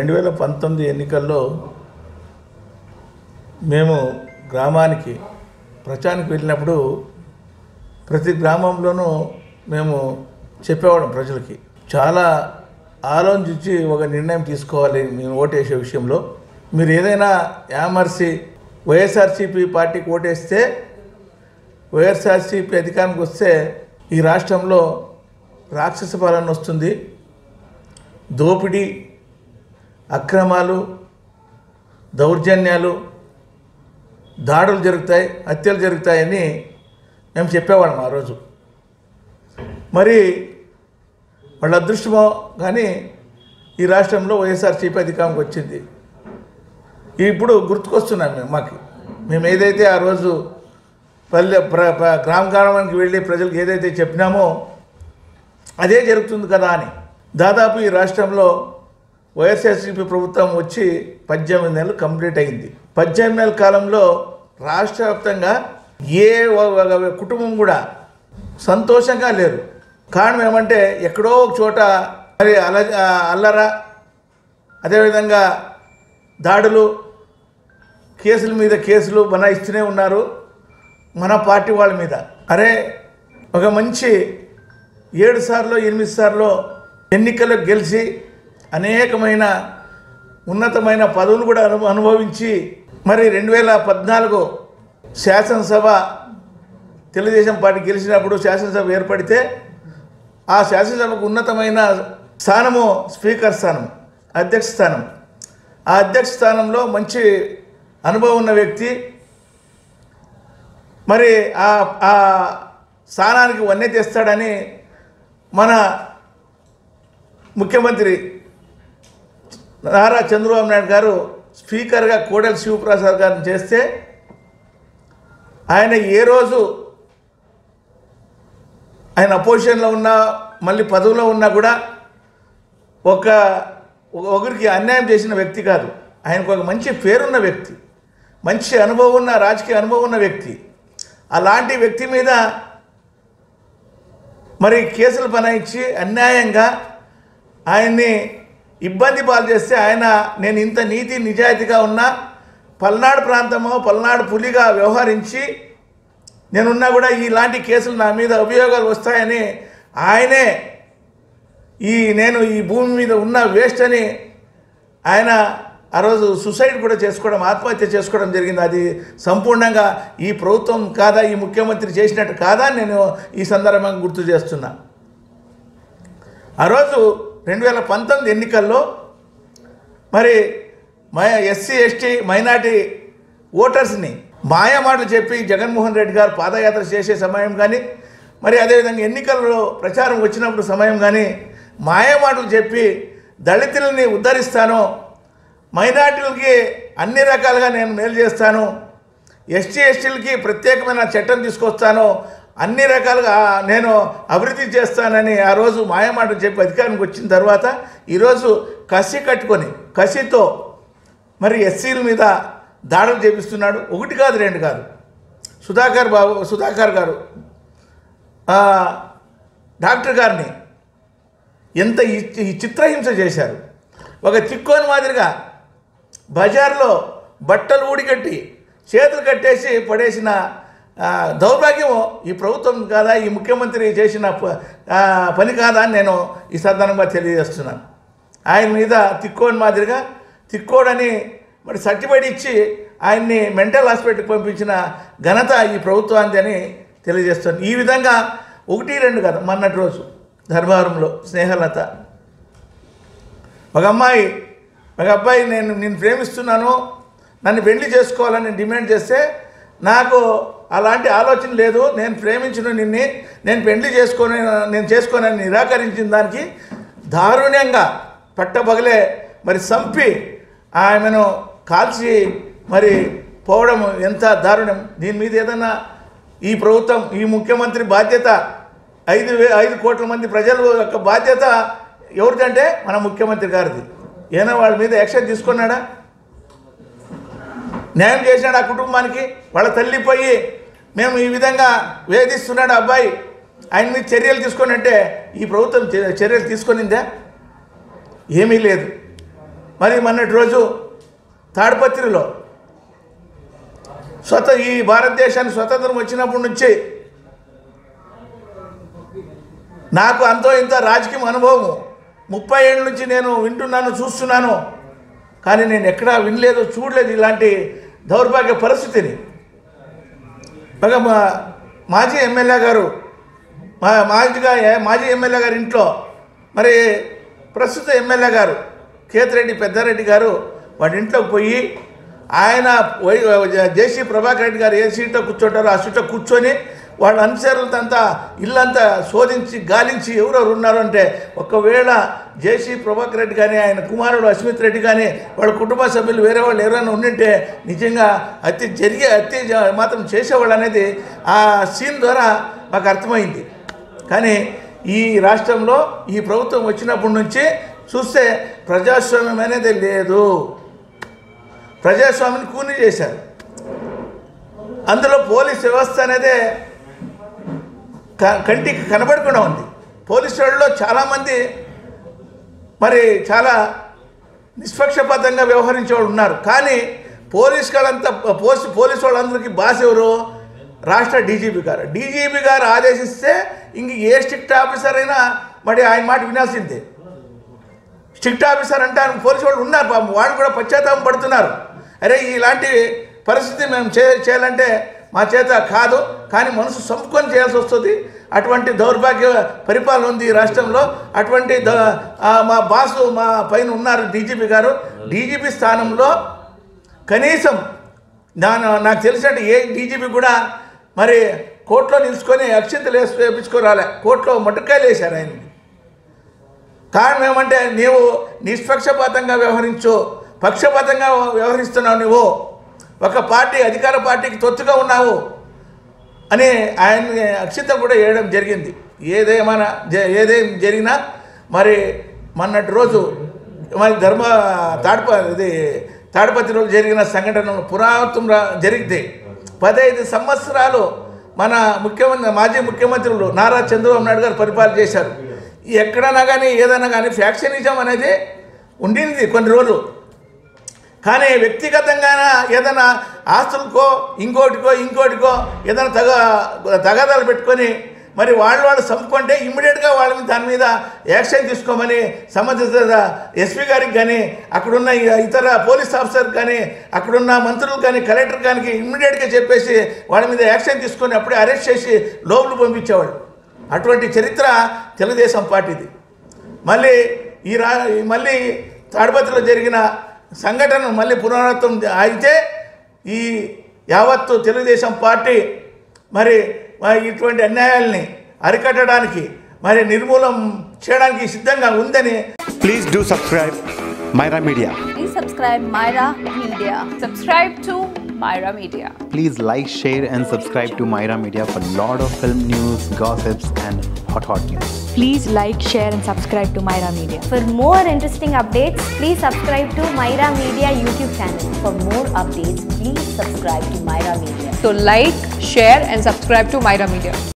రెండు వేల పంతొమ్మిది ఎన్నికల్లో మేము గ్రామానికి ప్రచారానికి వెళ్ళినప్పుడు ప్రతి గ్రామంలోనూ మేము చెప్పేవాళ్ళం ప్రజలకి చాలా ఆలోచించి ఒక నిర్ణయం తీసుకోవాలి మేము ఓటేసే విషయంలో మీరు ఏదైనా యామర్సి వైఎస్ఆర్సీపీ పార్టీకి ఓటేస్తే వైఎస్ఆర్సీపీ అధికారానికి వస్తే ఈ రాష్ట్రంలో రాక్షస పాలన వస్తుంది దోపిడీ అక్రమాలు దౌర్జన్యాలు దాడులు జరుగుతాయి హత్యలు జరుగుతాయని మేము చెప్పేవాళ్ళం ఆ రోజు మరి వాళ్ళ అదృష్టమో కానీ ఈ రాష్ట్రంలో వైఎస్ఆర్సీపీ అధికారంకి వచ్చింది ఇప్పుడు గుర్తుకొస్తున్నాం మేము మాకు మేము ఏదైతే ఆ రోజు పల్లె ప్ర ప్ర- గ్రామ గ్రామానికి వెళ్ళి ప్రజలకు ఏదైతే చెప్పినామో అదే జరుగుతుంది కదా అని దాదాపు ఈ రాష్ట్రంలో వైఎస్ఆర్సీపీ ప్రభుత్వం వచ్చి పద్దెనిమిది నెలలు కంప్లీట్ అయింది పద్దెనిమిది నెలల కాలంలో రాష్ట్ర వ్యాప్తంగా ఏ ఒ- ఒ- కుటుంబం కూడా సంతోషంగా లేరు కారణం ఏమంటే ఎక్కడో ఒక చోట మరి అల అల్లరా అదేవిధంగా దాడులు కేసుల మీద కేసులు బనాయిస్తూనే ఉన్నారు మన పార్టీ వాళ్ళ మీద అరే ఒక మంచి ఏడు సార్లు ఎనిమిది సార్లు ఎన్నికల్లో గెలిచి అనేకమైన ఉన్నతమైన పదవులు కూడా అను అనుభవించి మరి రెండు వేల పద్నాలుగు శాసనసభ తెలుగుదేశం పార్టీ గెలిచినప్పుడు శాసనసభ ఏర్పడితే ఆ శాసనసభకు ఉన్నతమైన స్థానము స్పీకర్ స్థానం అధ్యక్ష స్థానం ఆ అధ్యక్ష స్థానంలో మంచి అనుభవం ఉన్న వ్యక్తి మరి ఆ ఆ స్థానానికి వన్నె తెస్తాడని మన ముఖ్యమంత్రి నారా చంద్రబాబు నాయుడు గారు స్పీకర్గా కోడెల శివప్రసాద్ గారిని చేస్తే ఆయన ఏ రోజు ఆయన అపోజిషన్లో ఉన్నా మళ్ళీ పదవిలో ఉన్నా కూడా ఒక ఒక- ఒకరికి అన్యాయం చేసిన వ్యక్తి కాదు ఆయనకు ఒక మంచి పేరున్న వ్యక్తి మంచి అనుభవం ఉన్న రాజకీయ అనుభవం ఉన్న వ్యక్తి అలాంటి వ్యక్తి మీద మరి కేసులు బనాయించి అన్యాయంగా ఆయన్ని ఇబ్బంది పాలు చేస్తే ఆయన నేను ఇంత నీతి నిజాయితీగా ఉన్నా పల్నాడు ప్రాంతమో పల్నాడు పులిగా వ్యవహరించి నేనున్నా కూడా ఇలాంటి కేసులు నా మీద అభియోగాలు వస్తాయని ఆయనే ఈ నేను ఈ భూమి మీద ఉన్న వేస్ట్ అని ఆయన ఆ రోజు సుసైడ్ కూడా చేసుకోవడం ఆత్మహత్య చేసుకోవడం జరిగింది అది సంపూర్ణంగా ఈ ప్రభుత్వం కాదా ఈ ముఖ్యమంత్రి చేసినట్టు కాదా అని నేను ఈ సందర్భంగా గుర్తు చేస్తున్నా ఆ రోజు రెండు వేల పంతొమ్మిది ఎన్నికల్లో మరి మై ఎస్సీ ఎస్టీ మైనార్టీ ఓటర్స్ని మాయమాటలు చెప్పి జగన్మోహన్ రెడ్డి గారు పాదయాత్ర చేసే సమయం కానీ మరి అదేవిధంగా ఎన్నికల్లో ప్రచారం వచ్చినప్పుడు సమయం కానీ మాయమాటలు చెప్పి దళితులని ఉద్ధరిస్తాను మైనార్టీలకి అన్ని రకాలుగా నేను మేలు చేస్తాను ఎస్టీ ఎస్టీలకి ప్రత్యేకమైన చట్టం తీసుకొస్తాను అన్ని రకాలుగా నేను అభివృద్ధి చేస్తానని ఆ రోజు మాయమాట చెప్పి అధికారానికి వచ్చిన తర్వాత ఈరోజు కసి కట్టుకొని కసితో మరి ఎస్సీల మీద దాడులు చేపిస్తున్నాడు ఒకటి కాదు రెండు కాదు సుధాకర్ బాబు సుధాకర్ గారు ఆ, డాక్టర్ గారిని ఎంత ఈ- ఈ చిత్రహింస చేశారు ఒక చిక్కోని మాదిరిగా బజార్లో బట్టలు ఊడికట్టి చేతులు కట్టేసి పడేసిన ఆ, దౌర్భాగ్యం ఈ ప్రభుత్వం కాదా ఈ ముఖ్యమంత్రి చేసిన ప- ఆ, పని కాదా అని నేను ఈ సందర్భంగా తెలియజేస్తున్నాను ఆయన మీద తిక్కోని మాదిరిగా తిక్కోడని మరి సర్టిఫికేట్ ఇచ్చి ఆయన్ని మెంటల్ హాస్పిటల్కి పంపించిన ఘనత ఈ ప్రభుత్వానికి అని తెలియజేస్తాను ఈ విధంగా ఒకటి రెండు కదా మొన్నటి రోజు ధర్మవరంలో స్నేహలత ఒక అమ్మాయి ఒక అబ్బాయి నేను నేను ప్రేమిస్తున్నాను నన్ను పెళ్లి చేసుకోవాలని డిమాండ్ చేస్తే నాకు అలాంటి ఆలోచన లేదు నేను ప్రేమించిన నిన్ని నేను పెళ్లి చేసుకొని నేను చేసుకోనని నిరాకరించిన దానికి దారుణ్యంగా పట్టబగలే మరి చంపి ఆమెను కాల్చి మరి పోవడం ఎంత దారుణం దీని మీద ఏదైనా ఈ ప్రభుత్వం ఈ ముఖ్యమంత్రి బాధ్యత ఐదు వే ఐదు కోట్ల మంది ప్రజల యొక్క బాధ్యత ఎవరిదంటే మన ముఖ్యమంత్రి గారిది ఏమైనా వాళ్ళ మీద యాక్షన్ తీసుకున్నాడా న్యాయం చేసినాడు ఆ కుటుంబానికి వాళ్ళ తల్లి పోయి మేము ఈ విధంగా వేధిస్తున్నాడు ఆ అబ్బాయి ఆయన మీద చర్యలు తీసుకొని అంటే ఈ ప్రభుత్వం చే- చర్యలు తీసుకొనిందా ఏమీ లేదు మరి మొన్నటి రోజు తాడిపత్రిలో స్వత ఈ భారతదేశానికి స్వతంత్రం వచ్చినప్పటి నుంచి నాకు అంతో ఇంత రాజకీయ అనుభవం ముప్పై ఏళ్ళ నుంచి నేను వింటున్నాను చూస్తున్నాను కానీ నేను ఎక్కడా వినలేదు చూడలేదు ఇలాంటి దౌర్భాగ్య పరిస్థితిని పైగా మా మాజీ ఎమ్మెల్యే గారు మా మాజీగా మాజీ ఎమ్మెల్యే గారి ఇంట్లో మరి ప్రస్తుత ఎమ్మెల్యే గారు కేతిరెడ్డి పెద్దారెడ్డి గారు వాడి ఇంట్లోకి పోయి ఆయన వై- జేసీ ప్రభాకర్ రెడ్డి గారు ఏ సీట్లో కూర్చుంటారో ఆ సీట్లో కూర్చొని వాళ్ళ అనుచరులతో ఇల్లంతా శోధించి గాలించి ఎవరెవరు ఉన్నారు అంటే ఒకవేళ జేసీ ప్రభాకర్ రెడ్డి కానీ ఆయన కుమారుడు అస్మిత్ రెడ్డి కానీ వాళ్ళ కుటుంబ సభ్యులు వేరే వాళ్ళు ఎవరైనా ఉండింటే నిజంగా హత్య జరిగే హత్య జ- మాత్రం చేసేవాళ్ళు అనేది ఆ సీన్ ద్వారా మాకు అర్థమైంది కానీ ఈ రాష్ట్రంలో ఈ ప్రభుత్వం వచ్చినప్పటి నుంచి చూస్తే ప్రజాస్వామ్యం అనేది లేదు ప్రజాస్వామ్యాన్ని కూని చేశారు అందులో పోలీస్ వ్యవస్థ అనేదే క- కంటికి కనబడకుండా ఉంది పోలీసు వాళ్ళలో చాలామంది మరి చాలా నిష్పక్షపాతంగా వ్యవహరించే వాళ్ళు ఉన్నారు కానీ పోలీస్ వాళ్ళంతా పోలీసు పోలీసు వాళ్ళందరికీ బాస్ ఎవరు రాష్ట్ర డీజీపీ గారు డీజీపీ గారు ఆదేశిస్తే ఇంక ఏ స్ట్రిక్ట్ ఆఫీసర్ అయినా మరి ఆయన మాట వినాల్సిందే స్ట్రిక్ట్ ఆఫీసర్ అంటే ఆయన పోలీసు వాళ్ళు ఉన్నారు పాపం వాళ్ళు కూడా పశ్చాత్తాపం పడుతున్నారు అరే ఇలాంటి పరిస్థితి మేము చే చేయాలంటే మా చేత కాదు కానీ మనసు సంపుకొని చేయాల్సి వస్తుంది అటువంటి దౌర్భాగ్య పరిపాలన ఉంది ఈ రాష్ట్రంలో అటువంటి ద- ఆ, మా బాసు మా పైన ఉన్నారు డీజీపీ గారు డీజీపీ స్థానంలో కనీసం నా నాకు తెలిసినట్టు ఏ డీజీపీ కూడా మరి కోర్టులో నిలుచుకొని అక్షింతలు వేసి వేపించుకోరాలే కోర్టులో మట్టుకాయలు వేశారు ఆయన్ని కారణం ఏమంటే నీవు నిష్పక్షపాతంగా వ్యవహరించు పక్షపాతంగా వ్యవహరిస్తున్నావు నువ్వు ఒక పార్టీ అధికార పార్టీకి తొత్తుగా ఉన్నావు అని ఆయన్ని అక్షిత కూడా వేయడం జరిగింది ఏదేమైనా జ- ఏదేం జరిగినా మరి మొన్నటి రోజు మరి ధర్మ తాడప ఇది తాడపతి రోజు జరిగిన సంఘటన పురావృతం రా జరిగితే పదహైదు సంవత్సరాలు మన ముఖ్యమంత్రి మాజీ ముఖ్యమంత్రులు నారా చంద్రబాబు నాయుడు గారు పరిపాలన చేశారు ఎక్కడైనా కానీ ఏదైనా కానీ ఫ్యాక్షనిజం అనేది ఉండింది కొన్ని రోజులు కానీ వ్యక్తిగతంగా ఏదైనా ఆస్తులకో ఇంకోటికో ఇంకోటికో ఏదైనా తగ తగాదాలు పెట్టుకొని మరి వాళ్ళు వాళ్ళు చంపుకుంటే ఇమ్మీడియట్గా వాళ్ళ మీద దాని మీద యాక్షన్ తీసుకోమని సంబంధిత ఎస్పీ గారికి కానీ అక్కడున్న ఇతర పోలీస్ ఆఫీసర్కి కానీ అక్కడున్న మంత్రులు కానీ కలెక్టర్ కానీ ఇమ్మీడియట్గా చెప్పేసి వాళ్ళ మీద యాక్షన్ తీసుకొని అప్పుడే అరెస్ట్ చేసి లోపల పంపించేవాళ్ళు అటువంటి చరిత్ర తెలుగుదేశం పార్టీది మళ్ళీ ఈ రా మళ్ళీ తాడిపత్రిలో జరిగిన సంఘటన మళ్ళీ పునరావృతం అయితే ఈ యావత్తు తెలుగుదేశం పార్టీ మరి మరి ఇటువంటి అన్యాయాల్ని అరికట్టడానికి మరి నిర్మూలం చేయడానికి సిద్ధంగా ఉందని Please do subscribe Myra Media. Please subscribe Myra Media. Subscribe to Myra Media. Please like, share, and subscribe to Myra Media for lot of film news, gossips, and hot hot news. Please like, share, and subscribe to Myra Media. For more interesting updates, please subscribe to Myra Media YouTube channel. For more updates, please subscribe to Myra Media. So like, share and subscribe to Myra Media.